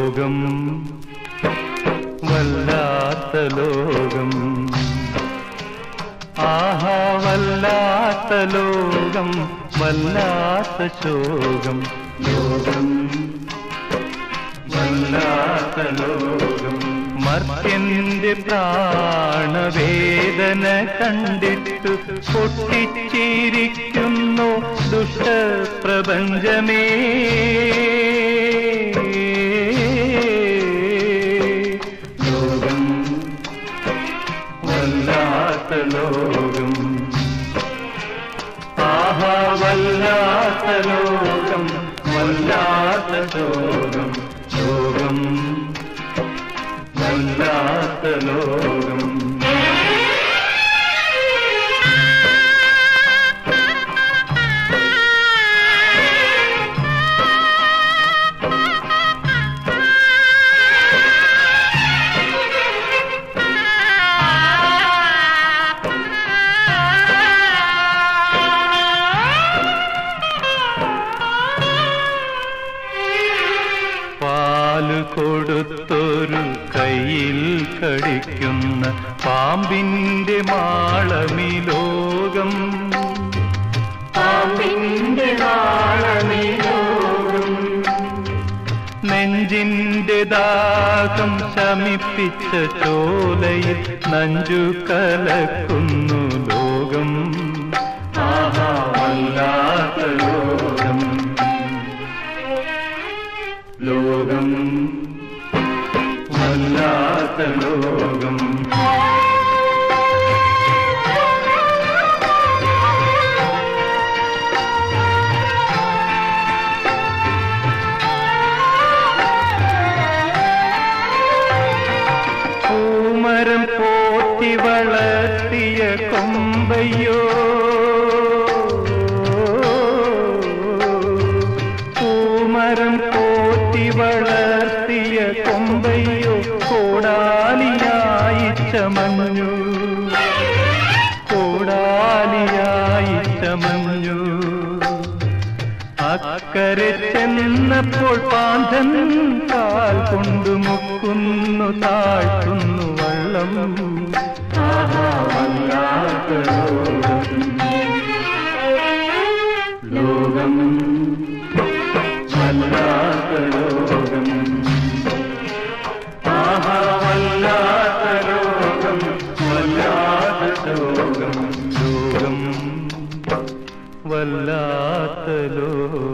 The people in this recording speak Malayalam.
ലോകം വല്ലാത്ത ലോകം ആഹാ വല്ലാത്ത ലോകം വല്ലാത്ത ശോകം ലോകം വല്ലാത്ത ലോകം മർത്യന്റെ പ്രാണവേദന കണ്ടിട്ടു പൊട്ടിച്ചിരിക്കുന്നു ദുഷ്ടപ്രപഞ്ചമേ ലോകം വല്ലാത്ത ലോകം ആഹാ വല്ലാത്ത ലോകം വല്ലാത്ത ലോകം ലോകം വല്ലാത്ത ലോകം പാല് കൊടുത്തൊരു കയ്യിൽ കടിക്കുന്ന പാമ്പിന്റെ മാളമി ലോകം പാമ്പിന്റെ മാളമി ലോകം നെഞ്ചിന്റെ ദാഹം ശമിപ്പിച്ച ചോലയിൽ നഞ്ചു കലക്കുന്നു ലോകം ആഹാ വല്ലാത്ത ലോകം ലോകം വല്ലാത്ത ലോകം പൂമരം പോറ്റി വളർത്തിയ കൊമ്പയ്യോ പൂമരം പോറ്റി വളർത്തിയ കൊമ്പയ്യോ കോടാലിയായി ചമഞ്ഞു കോടാലിയായി ചമഞ്ഞു അക്കരെ ചെന്നപ്പോൾ പാന്തൻ കാൽ കൊണ്ടു മുക്കുന്നു താഴ്ത്തുന്നു വള്ളം ആഹാ, വല്ലാത്ത ലോകം ലോകം വല്ലാത്ത ലോകം ആഹാ വല്ലാത്ത ലോകം വല്ലാത്ത ലോകം ലോകം വല്ലാത്ത ലോകം